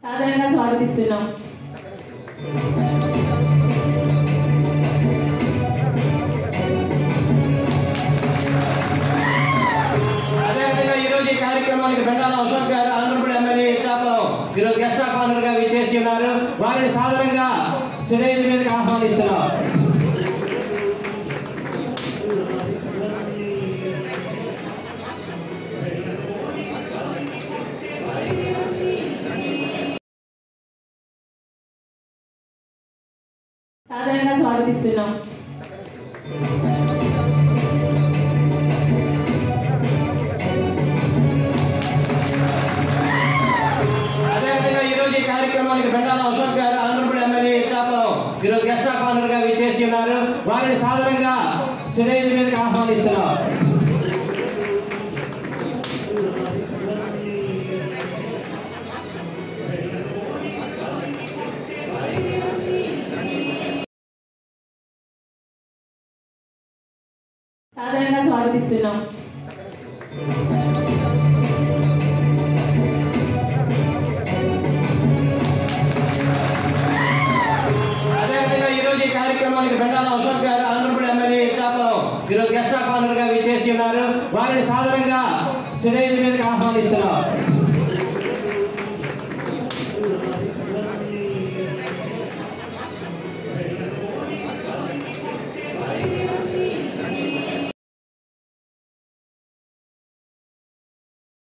సాధారణంగా స్వాగతిస్తున్నాం అదేవిధంగా ఈ రోజు ఈ కార్యక్రమానికి బెండాల అశోక్ గారు ఆంధ్రప్రదేశ్ ఎమ్మెల్యే ఇచ్చాపురం ఈరోజు గెస్ట్ ఆఫ్ ఆనర్ గా విచ్చేసి ఉన్నారు వారిని సాధారణంగా స్టేజ్ మీదకి ఆహ్వానిస్తున్నాం సాధారణంగా స్వాగతిస్తున్నాం అదేవిధంగా ఈ రోజు ఈ కార్యక్రమానికి బెండాల అశోక్ గారు ఆంధ్రప్రదేశ్ ఎమ్మెల్యే ఇచ్చాపురం ఈరోజు గెస్ట్ ఆఫ్ ఆనర్ గా విచ్చేసి ఉన్నారు వారిని సాధారణంగా స్టేజ్ మీదకి ఆహ్వానిస్తున్నాం సాధారణంగా స్వాగతిస్తున్నాం అదేవిధంగా ఈ రోజు ఈ కార్యక్రమానికి బెండాల అశోక్ గారు ఆంధ్రప్రదేశ్ ఎమ్మెల్యే ఇచ్చాపురం ఈరోజు గెస్ట్ ఆఫ్ ఆనర్ గా విచ్చేసి ఉన్నారు వారిని సాధారణంగా స్టేజ్ మీదకి ఆహ్వానిస్తున్నాం